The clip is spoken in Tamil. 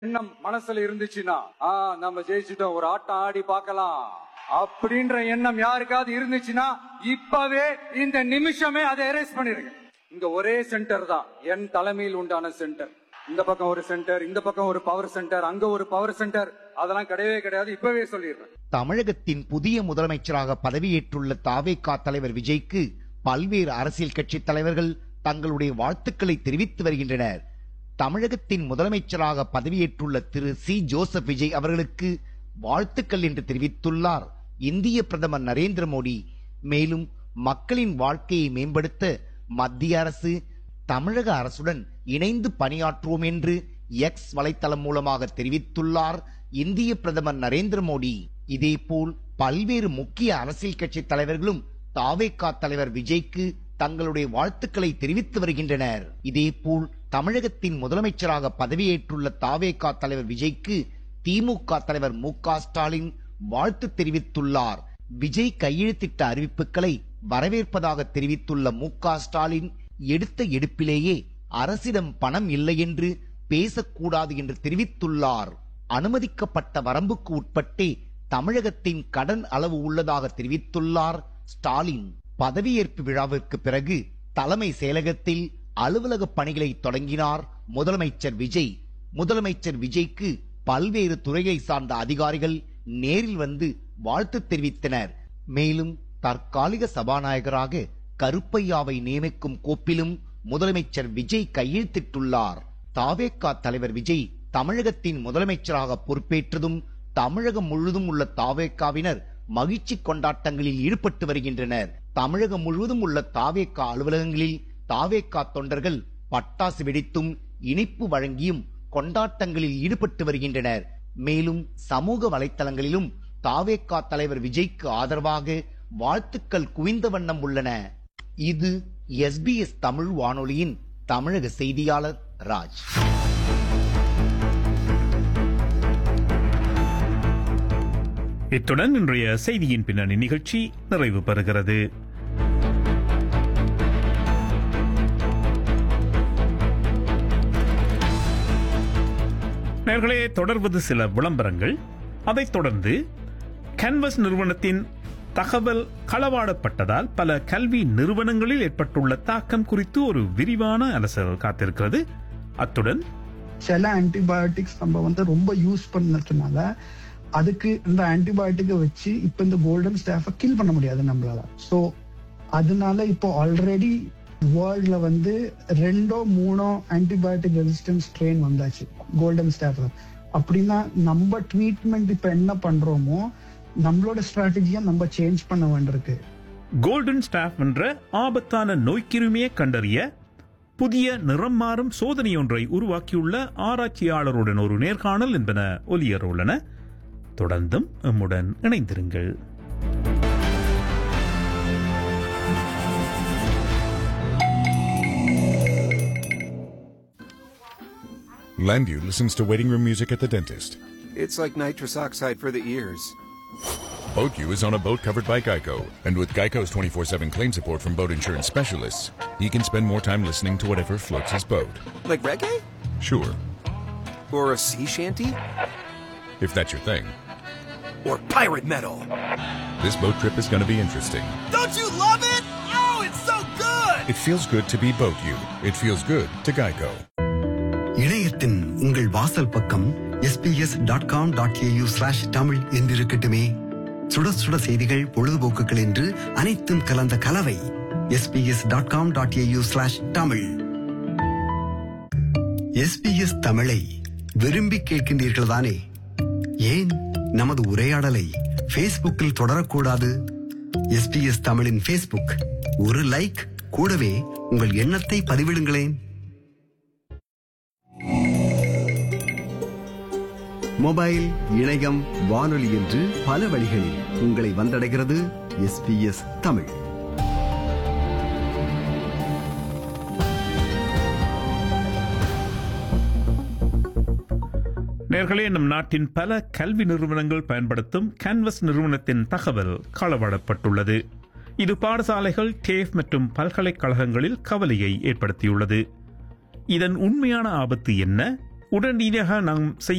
எண்ணம் மனசுல இருந்துச்சுன்னா ஆ நம்ம ஜெயிச்சிட்டோம் ஒரு ஆட்டம் ஆடி பார்க்கலாம் அப்படின்ற எண்ணம் யாருக்காவது இருந்துச்சுன்னா இப்பவே இந்த நிமிஷமே அதை எரேஸ் பண்ணிருங்க இங்க ஒரே சென்டர் தான் என் தலைமையில் உண்டான சென்டர் இந்த பக்கம் ஒரு சென்டர் இந்த பக்கம் ஒரு பவர் சென்டர் அங்க ஒரு பவர் சென்டர் அதெல்லாம் கிடையவே கிடையாது இப்பவே சொல்லிடுறேன் தமிழகத்தின் புதிய முதலமைச்சராக பதவியேற்றுள்ள தாவேகா தலைவர் விஜய்க்கு பல்வேறு அரசியல் கட்சி தலைவர்கள் தங்களுடைய வாழ்த்துக்களை தெரிவித்து வருகின்றனர் தமிழகத்தின் முதலமைச்சராக பதவியேற்றுள்ள திரு சி ஜோசப் விஜய் அவர்களுக்கு வாழ்த்துக்கள் என்று தெரிவித்துள்ளார் இந்திய பிரதமர் நரேந்திர மோடி மேலும் மக்களின் வாழ்க்கையை மேம்படுத்த மத்திய அரசு தமிழக அரசுடன் இணைந்து பணியாற்றுவோம் என்று எக்ஸ் வலைத்தளம் மூலமாக தெரிவித்துள்ளார் இந்திய பிரதமர் நரேந்திர மோடி இதேபோல் பல்வேறு முக்கிய அரசியல் கட்சி தலைவர்களும் தாவேகா தலைவர் விஜய்க்கு தங்களுடைய வாழ்த்துக்களை தெரிவித்து வருகின்றனர் இதேபோல் தமிழகத்தின் முதலமைச்சராக பதவியேற்றுள்ள தாவேகா தலைவர் விஜய்க்கு திமுக தலைவர் மு க ஸ்டாலின் வாழ்த்து தெரிவித்துள்ளார் விஜய் கையெழுத்திட்ட அறிவிப்புகளை வரவேற்பதாக தெரிவித்துள்ள மு க ஸ்டாலின் எடுத்த எடுப்பிலேயே அரசிடம் பணம் இல்லை என்று பேசக்கூடாது என்று தெரிவித்துள்ளார் அனுமதிக்கப்பட்ட வரம்புக்கு உட்பட்டே தமிழகத்தின் கடன் அளவு உள்ளதாக தெரிவித்துள்ளார் ஸ்டாலின் பதவியேற்பு விழாவிற்கு பிறகு தலைமை செயலகத்தில் அலுவலக பணிகளை தொடங்கினார் முதலமைச்சர் விஜய் முதலமைச்சர் விஜய்க்கு பல்வேறு துறையை சார்ந்த அதிகாரிகள் நேரில் வந்து வாழ்த்து தெரிவித்தனர் மேலும் தற்காலிக சபாநாயகராக கருப்பையாவை நியமிக்கும் கோப்பிலும் முதலமைச்சர் விஜய் கையெழுத்திட்டுள்ளார் தாவேகா தலைவர் விஜய் தமிழகத்தின் முதலமைச்சராக பொறுப்பேற்றதும் தமிழகம் முழுவதும் உள்ள தாவேக்காவினர் மகிழ்ச்சி கொண்டாட்டங்களில் ஈடுபட்டு வருகின்றனர் தமிழகம் முழுவதும் உள்ள தாவேக்கா அலுவலகங்களில் தாவேக்கா தொண்டர்கள் பட்டாசு வெடித்தும் இனிப்பு வழங்கியும் கொண்டாட்டங்களில் ஈடுபட்டு வருகின்றனர் மேலும் சமூக வலைத்தளங்களிலும் தாவேக்கா தலைவர் விஜய்க்கு ஆதரவாக வாழ்த்துக்கள் குவிந்த வண்ணம் உள்ளன இது எஸ்பிஎஸ் தமிழ் வானொலியின் தமிழக செய்தியாளர் ராஜ் இத்துடன் இன்றைய செய்தியின் பின்னணி நிகழ்ச்சி நிறைவு பெறுகிறது நேர்களே தொடர்வது சில விளம்பரங்கள் அதைத் தொடர்ந்து கேன்வஸ் நிறுவனத்தின் தகவல் களவாடப்பட்டதால் பல கல்வி நிறுவனங்களில் ஏற்பட்டுள்ள தாக்கம் குறித்து ஒரு விரிவான அலசல் காத்திருக்கிறது அத்துடன் சில ஆன்டிபயோட்டிக்ஸ் நம்ம வந்து ரொம்ப யூஸ் பண்ணதுனால அதுக்கு இந்த ஆன்டிபயோட்டிக்கை வச்சு இப்ப இந்த கோல்டன் ஸ்டாஃபை கில் பண்ண முடியாது நம்மளால ஸோ அதனால இப்போ ஆல்ரெடி வேர்ல்ட்ல வந்து ரெண்டோ மூணோ ஆன்டிபயோட்டிக் ரெசிஸ்டன்ஸ் ட்ரெயின் வந்தாச்சு கோல்டன் ஸ்டாஃப் அப்படின்னா நம்ம ட்ரீட்மெண்ட் இப்ப என்ன பண்றோமோ நம்மளோட ஸ்ட்ராட்டஜியை நம்ம சேஞ்ச் பண்ண வேண்டியிருக்கு கோல்டன் ஸ்டாஃப் என்ற ஆபத்தான நோய்க்கிருமியை கண்டறிய புதிய நிறம் மாறும் சோதனை ஒன்றை உருவாக்கியுள்ள ஆராய்ச்சியாளருடன் ஒரு நேர்காணல் என்பன ஒலியர் உள்ளன தொடர்ந்தும் எம்முடன் இணைந்திருங்கள் Landview listens to waiting room music at the dentist. It's like nitrous oxide for the ears. BoatU is on a boat covered by Geico, and with Geico's 24-7 claim support from boat insurance specialists, he can spend more time listening to whatever floats his boat. Like reggae? Sure, Or a sea shanty? if that's your thing. Or pirate metal? This boat trip is going to be interesting. Don't you love it? Oh, it's so good! It feels good to be BoatU. It feels good to Geico. இணையத்தின் உங்கள் வாசல் பக்கம் SBS dot com dot AU slash Tamil என்றிருக்கட்டுமே சுட சுட செய்திகள் பொழுதுபோக்குகள் என்று அனைத்தும் கலந்த கலவை SBS dot com dot AU slash Tamil SBS தமிழை விரும்பி கேட்கின்றீர்கள் தானே ஏன் நமது உரையாடலை ஃபேஸ்புக்கில் தொடரக்கூடாது எஸ்பிஎஸ் தமிழின் ஃபேஸ்புக் ஒரு லைக் கூடவே உங்கள் எண்ணத்தை பதிவிடுங்களேன் மொபைல் இணையம் வானொலி என்று பல வழிகளில் உங்களை வந்தடைகிறது எஸ்பிஎஸ் தமிழ் நேர்களே நம் நாட்டின் பல கல்வி நிறுவனங்கள் பயன்படுத்தும் கேன்வஸ் நிறுவனத்தின் தகவல் களவாடப்பட்டுள்ளது இது பாடசாலைகள் டேஃப் மற்றும் பல்கலைக்கழகங்களில் கவலையை ஏற்படுத்தியுள்ளது இதன் உண்மையான ஆபத்து என்ன உடனடியாக நாம் செய்ய